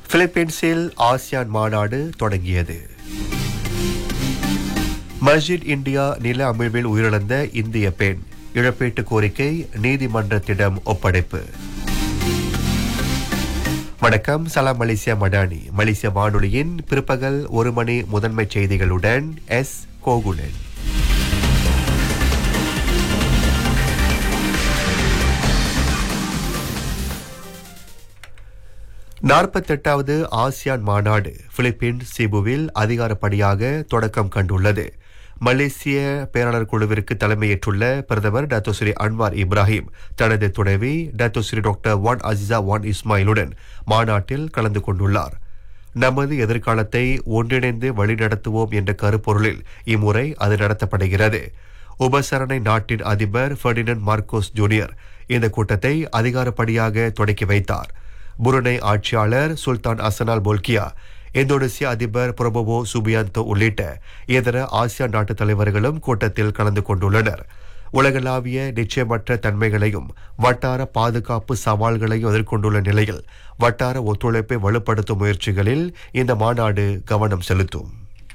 பிலிப்பீன்ஸில் ASEAN மாநாடு தொடங்கியது மஸ்ஜித் India நில அமிழ்வில் உயிரிழந்த இந்திய பெண் இழப்பீட்டு கோரிக்கை நீதிமன்றத்திடம் ஒப்படைப்பு வணக்கம் சலாம் மலேசியா மடானி மலேசிய வானொலியின் பிற்பகல் ஒரு மணி முதன்மை செய்திகளுடன் எஸ் கோகுலன் நாற்பத்தெட்டாவது ஆசியான் மாநாடு பிலிப்பீன்ஸ் சிபுவில் அதிகாரப்படியாக தொடக்கம் கண்டுள்ளது மலேசிய பேராளர் குழுவிற்கு தலைமையேற்றுள்ள பிரதமர் டாக்டர் ஸ்ரீ அன்வார் இப்ராஹிம் தனது துணைவி doctor Seri doctor Wan Azizah Wan இஸ்மாயிலுடன் மாநாட்டில் கலந்து கொண்டுள்ளார் நமது எதிர்காலத்தை ஒன்றிணைந்து வழிநடத்துவோம் என்ற கருப்பொருளில் இம்முறை அது நடத்தப்படுகிறது உபசரணை நாட்டின் அதிபர் ஃபெர்டினண்ட் மார்க்கோஸ் ஜூனியர் இந்த கூட்டத்தை அதிகாரப்படியாக தொடக்கி வைத்தார் புருனை ஆட்சியாளர் சுல்தான் அசனால் போல்கியா இந்தோனேசிய அதிபர் பிரபோவோ சுபியாந்தோ உள்ளிட்ட இதர ஆசியா நாட்டு தலைவர்களும் கூட்டத்தில் கலந்து கொண்டுள்ளனர் உலகளாவிய நிச்சயமற்ற தன்மைகளையும் வட்டார பாதுகாப்பு சவால்களையும் எதிர்கொண்டுள்ள நிலையில் வட்டார ஒத்துழைப்பை வலுப்படுத்தும் முயற்சிகளில் இந்த மாநாடு கவனம் செலுத்தும்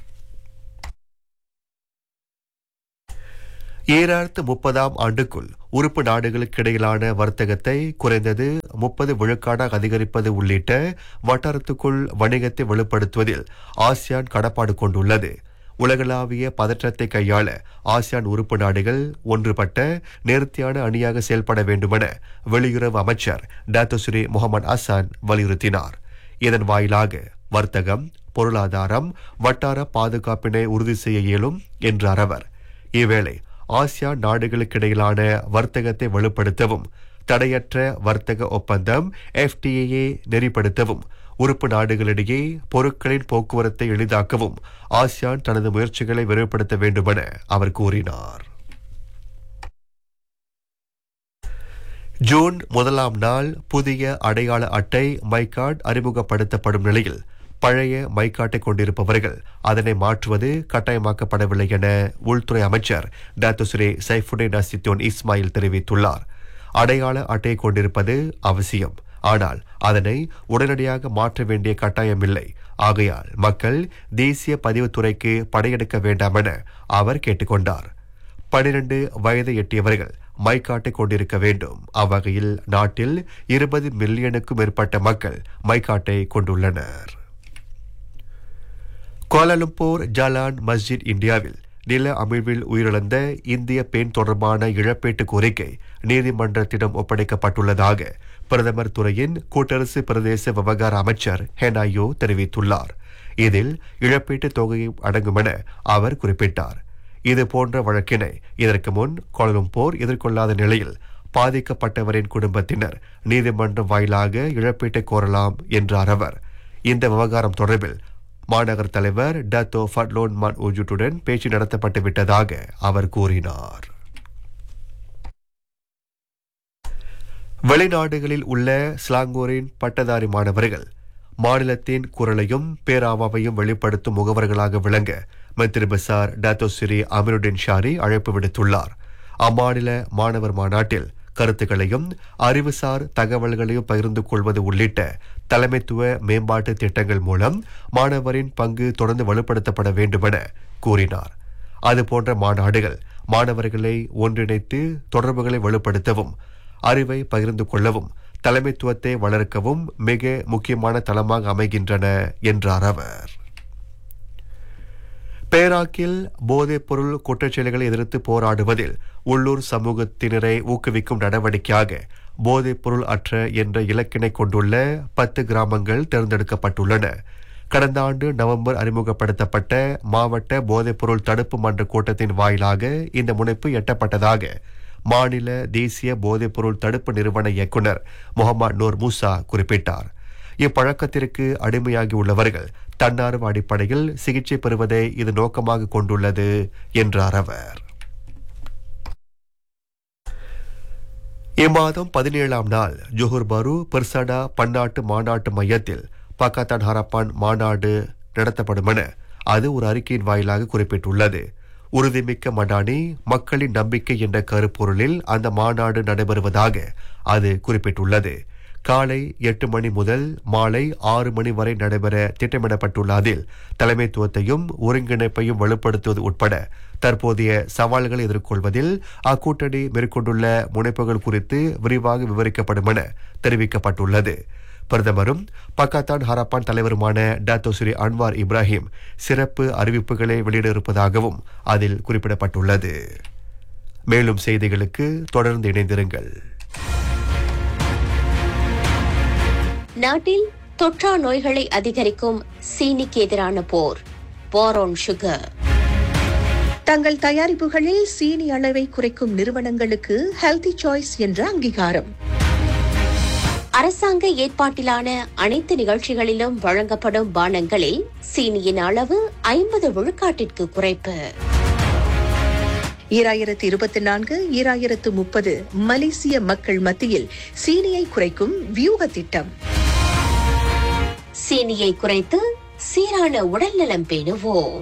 ஈராயிரத்து முப்பதாம் ஆண்டுக்குள் உறுப்பு நாடுகளுக்கு இடையிலான வர்த்தகத்தை குறைந்தது முப்பது விழுக்காடாக அதிகரிப்பது உள்ளிட்ட வட்டாரத்துக்குள் வணிகத்தை வலுப்படுத்துவதில் ஆசியான் கடப்பாடு கொண்டுள்ளது உலகளாவிய பதற்றத்தை கையாள ஆசியான் உறுப்பு நாடுகள் ஒன்றுபட்ட நேர்த்தியான அணியாக செயல்பட வேண்டுமென வெளியுறவு அமைச்சர் டாத்தோஸ்ரீ முகமது அசான் வலியுறுத்தினார் இதன் வாயிலாக வர்த்தகம் பொருளாதாரம் வட்டார பாதுகாப்பினை உறுதி செய்ய இயலும் என்றார் அவர் இவ்வேளை ஆசியான் நாடுகளுக்கிடையிலான வர்த்தகத்தை வலுப்படுத்தவும் தடையற்ற வர்த்தக ஒப்பந்தம் எஃப்டிஏ நெறிப்படுத்தவும் உறுப்பு நாடுகளிடையே பொருட்களின் போக்குவரத்தை எளிதாக்கவும் ஆசியான் தனது முயற்சிகளை விரிவுபடுத்த வேண்டுமென அவர் கூறினார் ஜூன் முதலாம் நாள் புதிய அடையாள அட்டை மைகார்டு அறிமுகப்படுத்தப்படும் நிலையில் பழைய மைக்காட்டை கொண்டிருப்பவர்கள் அதனை மாற்றுவது கட்டாயமாக்கப்படவில்லை என உள்துறை அமைச்சர் doctor Seri Saifuddin Nasution Ismail தெரிவித்துள்ளார் அடையாள அட்டையை கொண்டிருப்பது அவசியம் ஆனால் அதனை உடனடியாக மாற்ற வேண்டிய கட்டாயமில்லை ஆகையால் மக்கள் தேசிய பதிவுத்துறைக்கு படையெடுக்க வேண்டாம் என அவர் கேட்டுக்கொண்டார் பனிரெண்டு வயதை எட்டியவர்கள் மைக்காட்டை கொண்டிருக்க வேண்டும் அவ்வகையில் நாட்டில் இருபது மில்லியனுக்கும் மேற்பட்ட மக்கள் மைக்காட்டை கொண்டுள்ளனர் கோலாலம்பூர் ஜலான் மஸ்ஜித் இந்தியாவில் நில அமிழ்வில் உயிரிழந்த இந்திய பெண் தொடர்பான இழப்பீட்டு கோரிக்கை நீதிமன்றத்திடம் ஒப்படைக்கப்பட்டுள்ளதாக பிரதமர் துறையின் கூட்டரசு பிரதேச விவகார அமைச்சர் ஹெனாயோ தெரிவித்துள்ளார் இதில் இழப்பீட்டு தொகையும் அடங்கும் என அவர் குறிப்பிட்டார் இது போன்ற வழக்கினை இதற்கு முன் கோலம்பூர் எதிர்கொள்ளாத நிலையில் பாதிக்கப்பட்டவரின் குடும்பத்தினர் நீதிமன்றம் வாயிலாக இழப்பீட்டை கோரலாம் என்றார் அவர் இந்த விவகாரம் தொடர்பில் மாநகர் தலைவர் டத்தோ ஃபட்லோன் மான் உஜுட்டுடன் பேச்சு நடத்தப்பட்டு விட்டதாக அவர் கூறினார் வெளிநாடுகளில் உள்ள ஸ்லாங்கூரின் பட்டதாரி மாணவர்கள் மாநிலத்தின் குரலையும் பேராவாவையும் வெளிப்படுத்தும் முகவர்களாக விளங்க Menteri Besar Dato' Seri Amirudin Shari அழைப்பு விடுத்துள்ளார் அம்மாநில மாணவர் மாநாட்டில் கருத்துக்களையும் அறிவுசார் தகவல்களையும் பகிர்ந்து கொள்வது உள்ளிட்ட தலைமைத்துவ மேம்பாட்டு திட்டங்கள் மூலம் மாணவரின் பங்கு தொடர்ந்து வலுப்படுத்தப்பட வேண்டுமென கூறினார் அதுபோன்ற மாநாடுகள் மாணவர்களை ஒன்றிணைத்து தொடர்புகளை வலுப்படுத்தவும் அறிவை பகிர்ந்து கொள்ளவும் தலைமைத்துவத்தை வளர்க்கவும் மிக முக்கியமான தளமாக அமைகின்றன என்றார் அவர் பேராக்கில் போதைப் பொருள் குற்றச்செயல்களை எதிர்த்து போராடுவதில் உள்ளூர் சமூகத்தினரை ஊக்குவிக்கும் நடவடிக்கையாக போதைப் பொருள் அற்ற என்ற இலக்கினை கொண்டுள்ள பத்து கிராமங்கள் தேர்ந்தெடுக்கப்பட்டுள்ளன கடந்த ஆண்டு நவம்பர் அறிமுகப்படுத்தப்பட்ட மாவட்ட போதைப்பொருள் தடுப்பு மன்ற கூட்டத்தின் வாயிலாக இந்த முனைப்பு எட்டப்பட்டதாக மாநில தேசிய போதைப்பொருள் தடுப்பு நிறுவன இயக்குனர் முகமது நூர் மூசா குறிப்பிட்டார் இப்பழக்கத்திற்கு அடிமையாகி உள்ளவர்கள் தன்னார்வ அடிப்படையில் சிகிச்சை பெறுவதை இது நோக்கமாக கொண்டுள்ளது என்றார் அவர் இம்மாதம் பதினேழாம் நாள் ஜோஹர் பாரு பெர்சடா பன்னாட்டு மாநாட்டு மையத்தில் பக்காத்தான் ஹரப்பான் மாநாடு நடத்தப்படும் என அது ஒரு அறிக்கையின் வாயிலாக குறிப்பிட்டுள்ளது உறுதிமிக்க மடானி மக்களின் நம்பிக்கை என்ற கருப்பொருளில் அந்த மாநாடு நடைபெறுவதாக அது குறிப்பிட்டுள்ளது காலை எட்டு மணி முதல் மாலை ஆறு மணி வரை நடைபெற திட்டமிடப்பட்டுள்ள அதில் தலைமைத்துவத்தையும் ஒருங்கிணைப்பையும் வலுப்படுத்துவது உட்பட தற்போதைய சவால்களை எதிர்கொள்வதில் அக்கூட்டணி மேற்கொண்டுள்ள முனைப்புகள் குறித்து விரிவாக விவரிக்கப்படும் என தெரிவிக்கப்பட்டுள்ளது பிரதமரும் பக்காத்தான் ஹராப்பான் தலைவருமான டாத்தோ ஸ்ரீ அன்வார் இப்ராஹிம் சிறப்பு அறிவிப்புகளை வெளியிட இருப்பதாகவும் அதில் குறிப்பிடப்பட்டுள்ளது மேலும் செய்திகளுக்கு தொடர்ந்து இணைந்திருங்கள் நாட்டில் தொற்றா நோய்களை அதிகரிக்கும் சீனிக்கு எதிரான போர் வார் ஆன் சுகர் தங்கள் தயாரிப்புகளில் சீனி அளவை குறைக்கும் நிறுவனங்களுக்கு ஹெல்தி சாய்ஸ் என்ற அங்கீகாரம் அரசாங்க ஏற்பாட்டிலான அனைத்து நிகழ்ச்சிகளிலும் வழங்கப்படும் பானங்களில் சீனியின் அளவு ஐம்பது விழுக்காட்டிற்கு குறைப்பு ஈராயிரத்து இருபத்தி நான்கு ஈராயிரத்து முப்பது மலேசிய மக்கள் மத்தியில் சீனியை குறைக்கும் வியூக திட்டம் சீனியை குறைத்து சீரான உடல்நலம் பேணுவோம்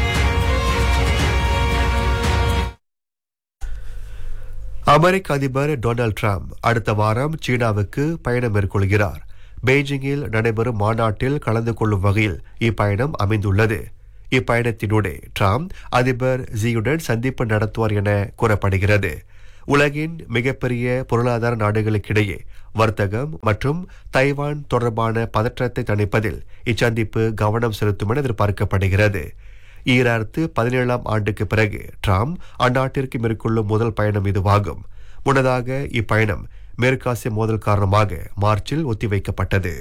அமெரிக்க அதிபர் டொனால்ட் ட்ரம்ப் அடுத்த வாரம் சீனாவுக்கு பயணம் மேற்கொள்கிறார் பெய்ஜிங்கில் நடைபெறும் மாநாட்டில் கலந்து கொள்ளும் வகையில் இப்பயணம் அமைந்துள்ளது இப்பயணத்தினூடே ட்ரம்ப் அதிபர் ஜியுடன் சந்திப்பு நடத்துவார் என கூறப்படுகிறது உலகின் மிகப்பெரிய பொருளாதார நாடுகளுக்கிடையே வர்த்தகம் மற்றும் தைவான் தொடர்பான பதற்றத்தை தணிப்பதில் இச்சந்திப்பு கவனம் செலுத்தும் என எதிர்பார்க்கப்படுகிறது ஈராயிரத்து பதினேழாம் ஆண்டுக்கு பிறகு ட்ரம்ப் அந்நாட்டிற்கு மேற்கொள்ளும் முதல் பயணம் இதுவாகும் முன்னதாக இப்பயணம் மேற்காசிய மோதல் காரணமாக மார்ச்சில் ஒத்திவைக்கப்பட்டது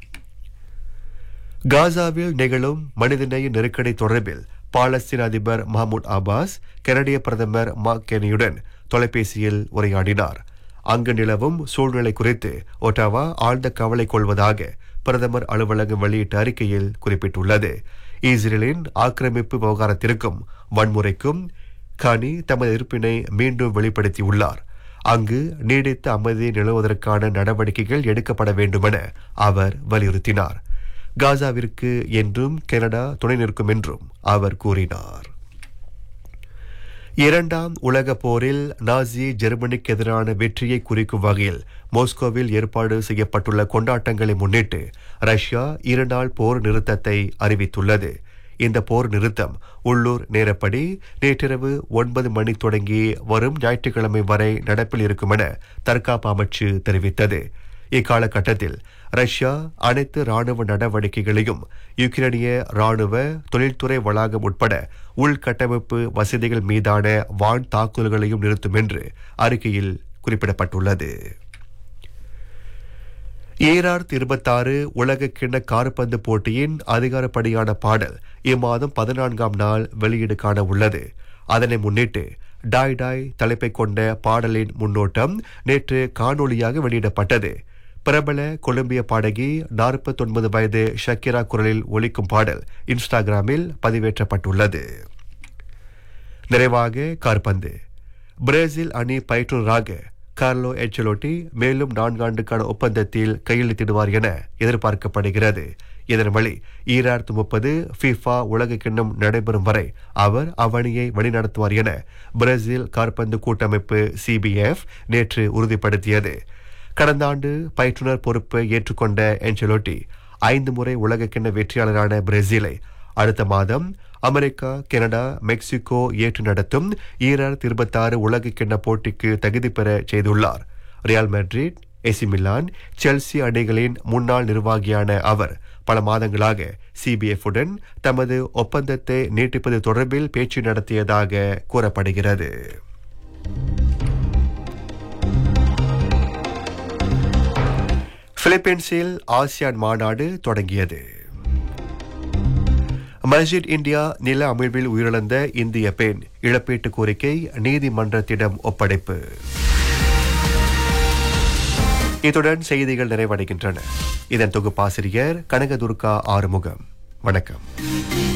காசாவில் நிகழும் மனிதநேய நெருக்கடி தொடர்பில் பாலஸ்தீன அதிபர் மஹமூத் அப்பாஸ் கனடிய பிரதமர் மார்க் கெனியுடன் தொலைபேசியில் உரையாடினார் அங்கு நிலவும் சூழ்நிலை குறித்து ஒட்டாவா ஆழ்ந்த கவலை கொள்வதாக பிரதமர் அலுவலகம் வெளியிட்ட அறிக்கையில் குறிப்பிட்டுள்ளது இஸ்ரேலின் ஆக்கிரமிப்பு விவகாரத்திற்கும் வன்முறைக்கும் கானி தமது எதிர்ப்பினை மீண்டும் வெளிப்படுத்தியுள்ளார் அங்கு நீடித்த அமைதி நிலவுவதற்கான நடவடிக்கைகள் எடுக்கப்பட வேண்டுமென அவர் வலியுறுத்தினார் காசாவிற்கு என்றும் கனடா துணை நிற்கும் என்றும் அவர் கூறினார் இரண்டாம் உலக போரில் நாசி ஜெர்மனிக்கு எதிரான வெற்றியை குறிக்கும் வகையில் மாஸ்கோவில் ஏற்பாடு செய்யப்பட்டுள்ள கொண்டாட்டங்களை முன்னிட்டு ரஷ்யா இருநாள் போர் நிறுத்தத்தை அறிவித்துள்ளது இந்த போர் நிறுத்தம் உள்ளூர் நேரப்படி நேற்றிரவு ஒன்பது மணி தொடங்கி வரும் ஞாயிற்றுக்கிழமை வரை நடப்பில் இருக்கும் என தற்காப்பு அமைச்சு தெரிவித்தது இக்காலகட்டத்தில் ரஷ்யா அனைத்து ராணுவ நடவடிக்கைகளையும் யுக்ரைனிய ராணுவ தொழில்துறை வளாகம் உட்பட உள்கட்டமைப்பு வசதிகள் மீதான வான் தாக்குதல்களையும் நிறுத்தும் என்று அறிக்கையில் குறிப்பிடப்பட்டுள்ளது ஈராயிரத்தி இருபத்தாறு உலக கிண்ண கார்பந்து போட்டியின் அதிகாரப்படியான பாடல் இம்மாதம் பதினான்காம் நாள் வெளியீடு காண உள்ளது அதனை முன்னிட்டு டாய் டாய் தலைப்பை கொண்ட பாடலின் முன்னோட்டம் நேற்று காணொளியாக வெளியிடப்பட்டது பிரபல கொலம்பிய பாடகி நாற்பத்தொன்பது வயது ஷக்கிரா குரலில் ஒலிக்கும் பாடல் இன்ஸ்டாகிராமில் பதிவேற்றப்பட்டுள்ளது நிறைவாக கார்பந்து பிரேசில் அணி பயிற்றுநராக கார்லோ எச்சலோட்டி மேலும் நான்காண்டுக்கான ஒப்பந்தத்தில் கையெழுத்திடுவார் என எதிர்பார்க்கப்படுகிறது இதன் வழி ஈராயிரத்து முப்பது ஃபிஃபா உலக கிண்ணம் நடைபெறும் வரை அவர் அவ்வணியை வழிநடத்துவார் என பிரேசில் கார்பந்து கூட்டமைப்பு சிபிஎஃப் நேற்று உறுதிப்படுத்தியது கடந்த ஆண்டு பயிற்றுனர் பொறுப்பை ஏற்றுக்கொண்ட என்செலோட்டி ஐந்து முறை உலக கிண்ண வெற்றியாளரான பிரேசிலை அடுத்த மாதம் அமெரிக்கா கனடா மெக்சிகோ ஏற்று நடத்தும் ஈராயிரத்தி இருபத்தாறு உலக கிண்ண போட்டிக்கு தகுதி பெற செய்துள்ளார் Real Madrid AC Milan Chelsea அணிகளின் முன்னாள் நிர்வாகியான அவர் பல மாதங்களாக சிபிஎஃப் உடன் தமது ஒப்பந்தத்தை நீட்டிப்பது தொடர்பில் பேச்சு நடத்தியதாக கூறப்படுகிறது பிலிப்பீன்ஸில் ஆசியான் மாநாடு தொடங்கியது மஸ்ஜித் இந்தியா நில அமிழ்வில் உயிரிழந்த இந்திய பெண் இழப்பீட்டு கோரிக்கை நீதிமன்றத்திடம் ஒப்படைப்பு இத்துடன் செய்திகள் நிறைவடைகின்றன இதன் தொகுப்பாசிரியர் கனகதுர்கா ஆறுமுகம் வணக்கம்